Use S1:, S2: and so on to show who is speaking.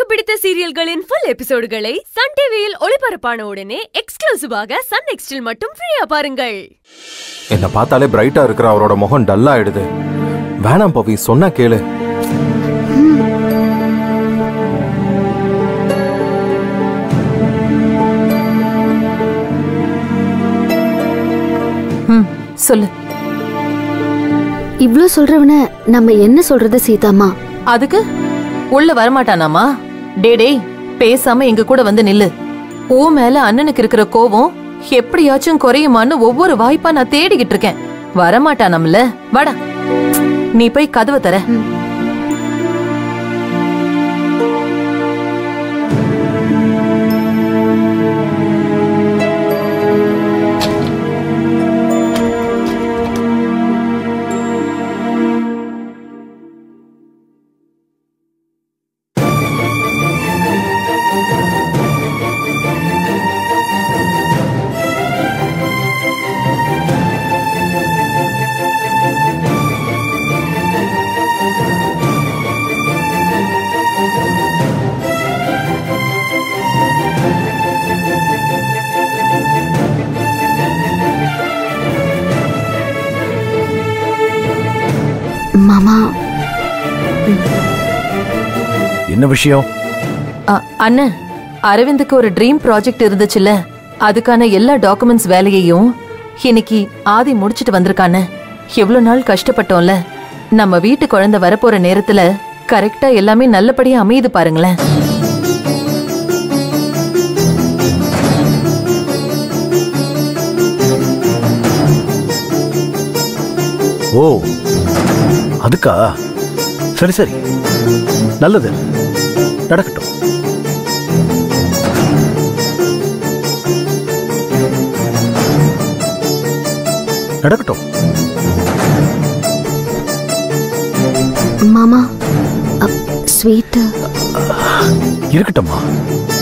S1: பிடித்த சீரியல்களின் full எபிசோடுகளை Sun டிவியில் ஒளிபரப்பான உடனே எக்ஸ்க்ளூசிவாக சன் நெக்ஸ்டில் மட்டும் ஃப்ரீயா பாருங்கள்
S2: என்னை பார்த்தாலே பிரைட்டா இருக்கிற அவரோட முகம் டல்லா ஆயிடுது வேணாம் பவி சொன்னா கேளு
S3: ம் சொல்லு
S4: இவ்ளோ சொல்றவன நம்ம என்ன சொல்றது சீதாம்மா
S3: அதுக்கு உள்ள வரமாட்டானாமா டே டேய் பேசாம எங்க கூட வந்து நில்லு ஓ மேல அண்ணனுக்கு இருக்கிற கோவம் எப்படியாச்சும் குறையுமான்னு ஒவ்வொரு வாய்ப்பா நான் தேடிக்கிட்டு இருக்கேன் வரமாட்டானாம்ல வாடா நீ போய் கதவை தர
S4: மாமா
S5: என்ன விஷயம்
S3: அ, அண்ணன் அரவிந்துக்கு ஒரு ட்ரீம் ப்ராஜெக்ட் இருந்துச்சுல்ல அதுக்கான எல்லா டாக்குமெண்ட்ஸ் வேலையையும் இன்னைக்கு ஆதி முடிச்சிட்டு வந்திருக்கானே எவ்வளவு நாள் கஷ்டப்பட்டோம்ல நம்ம வீட்டு குழந்தை வரப்போற நேரத்துல கரெக்டா எல்லாமே நல்லபடியா அமையுது பாருங்களேன்
S5: ஓ அதுக்கா சரி சரி நல்லது நடக்கட்டும் நடக்கட்டும்
S4: மாமா ஸ்வீட்
S5: இருக்கட்டும்மா